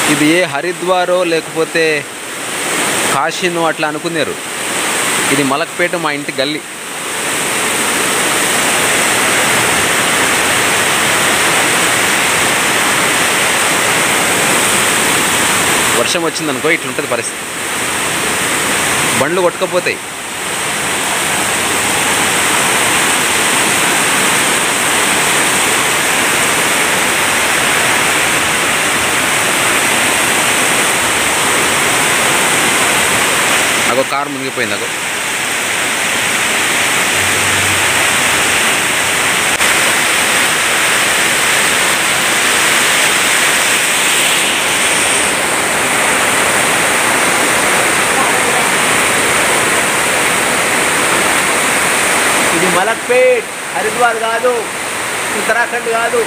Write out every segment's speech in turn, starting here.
ఇది ఏ హరిద్వారో లేకపోతే కాశీనో అట్లా అనుకున్నారు ఇది మలక్పేట మా ఇంటి గల్లీ వర్షం వచ్చిందనుకో ఇట్లుంటుంది పరిస్థితి బండ్లు కొట్టుకపోతాయి అగో కారు మునిగిపోయింది అగో ఇది మలక్పేట్ హరిద్వార్ కాదు ఉత్తరాఖండ్ కాదు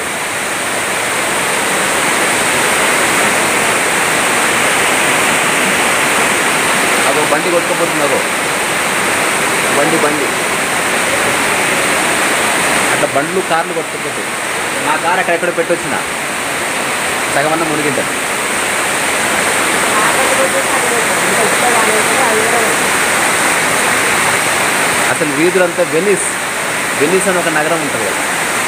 అగో బండి కొట్టుకుపోతుంది అగో బండి బండి అట్లా బండ్లు కార్లు కొట్టుకుపోతాయి నా కారు అక్కడెక్కడ పెట్టొచ్చిన సగమన్న మునిగింటారు అసలు వీధులంతా వెనిస్ వెనిస్ అని ఒక నగరం ఉంటుంది కదా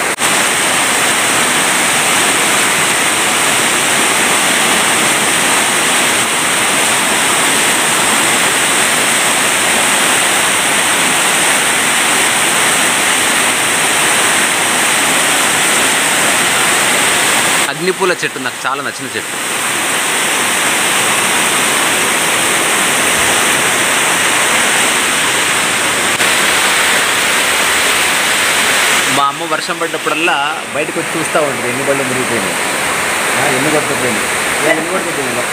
అగ్నిపూల చెట్టు నాకు చాలా నచ్చిన చెట్టు మా అమ్మ వర్షం పడ్డప్పుడల్లా బయటకు వచ్చి చూస్తూ ఉంటుంది ఎన్ని బళ్ళు మురిగిపోయినాయి ఆ, ఎన్ని కొట్టుకుపోయినాయి ఇలా ఎన్ని కొట్టుకుపోయింది మొక్క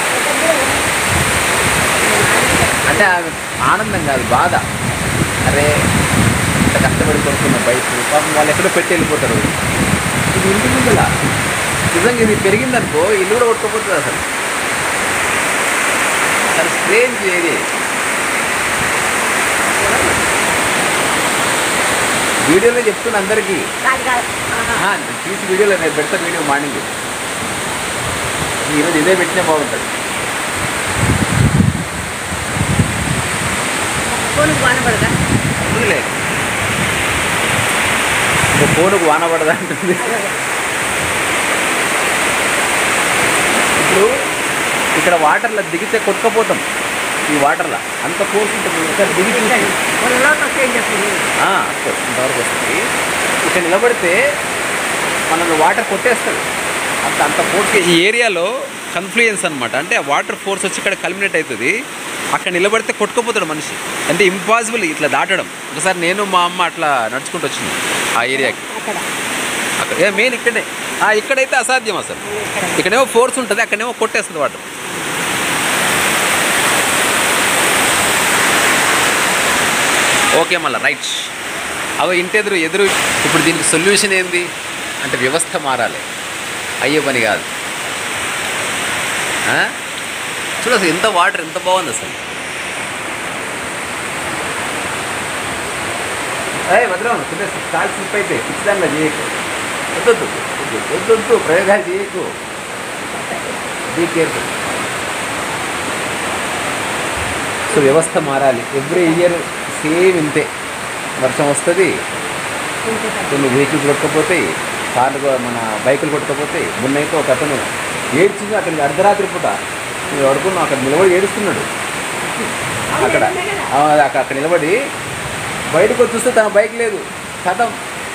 అంటే ఆమె ఆనందం కాదు బాధ అరే ఇంత కష్టపడి కొనుక్కున్న బైక్ పాపం వాళ్ళు ఎక్కడో పెట్టి వెళ్ళిపోతారు ఇది ఇంటి ముందులా నిజంగా ఇది పెరిగిందనుకో ఇల్లు కూడా కొట్టుకోపోతుంది అసలు చాలా స్ట్రేంజ్ ఏది వీడియోలో చెప్తున్నా అందరికీ కాదు కాదు ఆహా. ఆ, నేను తీసి వీడియోలో నేను పెడతా వీడియో మార్నింగ్ ఈరోజు ఇదే పెట్టినా బాగుంటుంది ఫోన్ బానపడదా ఉందిలే ఇంకా ఫోనుకు వాన పడదా అంటుంది ఇప్పుడు ఇక్కడ వాటర్లో దిగితే కొట్టుకపోతాం ఈ వాటర్లో అంత ఫోర్స్ ఉంటుంది ఒకసారి దిగి చూసి వాళ్ళలో వస్తే ఏం చెప్తుంది అఫ్కోర్స్ ఇంతవరకు వస్తుంది ఇక్కడ నిలబడితే మనల్ని వాటర్ కొట్టేస్తుంది అంత అంత ఫోర్స్ ఈ ఏరియాలో కన్ఫ్లుయెన్స్ అనమాట అంటే ఆ వాటర్ ఫోర్స్ వచ్చి ఇక్కడ కల్మినేట్ అవుతుంది అక్కడ నిలబడితే కొట్టుకుపోతాడు మనిషి అంటే ఇంపాసిబుల్ ఇట్లా దాటడం ఒకసారి నేను మా అమ్మ అట్లా నడుచుకుంటూ వచ్చింది ఆ ఏరియాకి అక్కడ అక్కడ ఏ మెయిన్ ఇక్కడే ఆ, ఇక్కడైతే అసాధ్యం అసలు ఇక్కడ ఇక్కడేమో ఫోర్స్ ఉంటుంది అక్కడేమో కొట్టేస్తుంది వాటర్ ఓకే మళ్ళీ రైట్ అవి ఇంటెదురు ఎదురు ఇప్పుడు దీనికి సొల్యూషన్ ఏంది అంటే వ్యవస్థ మారాలి అయ్యే పని కాదు ఆ? చూడు అసలు ఎంత వాటర్ ఎంత బాగుంది అసలు ఏ భద్రం చిన్న కాల్ స్లిప్ అయితే పిచ్చిదానిలో చేయకు వద్దొద్దు వద్దు వద్దొద్దు ప్రయోగాలు చేయకు బీ కేర్ఫుల్ సో వ్యవస్థ మారాలి ఎవ్రీ ఇయర్ సేమ్ ఇంతే వర్షం వస్తుంది కొన్ని వెహికల్స్ కొట్టకపోతాయి కార్లు కూడా- మన బైకులు కొట్టకపోతాయి మొన్నైతే ఒక అతను ఏడ్చింది అక్కడికి అర్ధరాత్రి పూట నేను అడుకున్నాం అక్కడ నిలబడి ఏడుస్తున్నాడు అక్కడ ఆ, అక్కడ అక్కడ నిలబడి బయటకు వచ్చి చూస్తే తన బైక్ లేదు కథం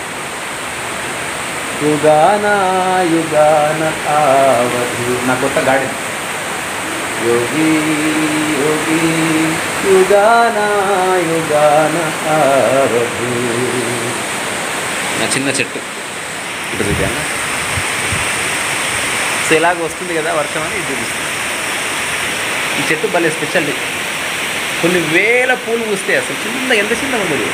యుగాన యుగాన ఆవధి నా కొత్త గాడి యోగి యోగి యుగాన యుగాన ఆవధి నా చిన్న చెట్టు ఇటు చూద్దాం సో ఇలాగ వస్తుంది కదా వర్షం అని ఇది చూపిస్తుంది ఈ చెట్టు భలే స్పెషల్ కొన్ని వేల పూలు పూస్తాయి అసలు చిన్న ఎంత చిన్నగా ఉండదు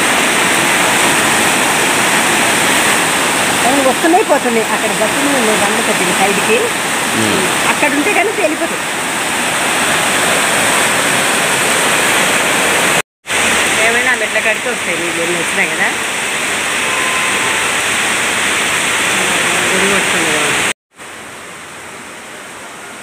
అవును వస్తున్నాయి పోతున్నాయి అక్కడ బస్సు నువ్వు బండి కొట్టింది సైడ్కి అక్కడ ఉంటే కానీ వెళ్ళిపోతుంది ఏమైనా మెట్ల కడితే వస్తాయి నీళ్ళు ఎన్ని వచ్చినాయి కదా ఉరుము వస్తుంది కదా.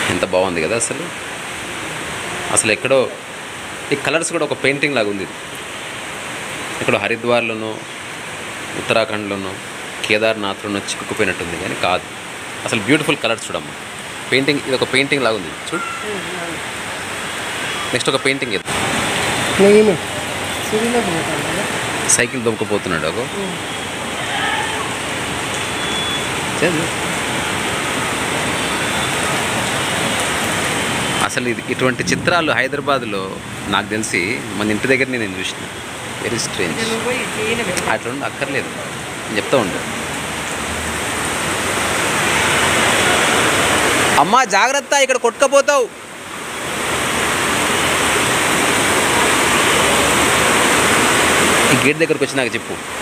ఎంత బాగుంది కదా అసలు అసలు ఎక్కడో ఈ కలర్స్ కూడా ఒక పెయింటింగ్ లాగా ఉంది ఇది. ఎక్కడో హరిద్వార్లోనో ఉత్తరాఖండ్లోనో కేదార్నాథ్లోనో చిక్కుకుపోయినట్టుంది కానీ కాదు అసలు బ్యూటిఫుల్ కలర్స్ చూడమ్మా పెయింటింగ్ ఇది ఒక పెయింటింగ్ లాగా ఉంది చూడు నెక్స్ట్ ఒక పెయింటింగ్ ఇది నేను సిరిలో పోతాను కదా సైకిల్ దొంగకపోతున్నాడు ఒక అసలు ఇది ఇటువంటి చిత్రాలు హైదరాబాద్లో నాకు తెలిసి మన ఇంటి దగ్గర నేను చూసిన వెరీ స్ట్రేంజ్ నువ్వు పోయి చేయను పెట్టు. అట్లా ఉండి అక్కర్లేదు నేను చెప్తా ఉండు అమ్మా జాగ్రత్త ఇక్కడ కొట్టుకపోతావు ఈ గేట్ దగ్గరకు వచ్చి నాకు చెప్పు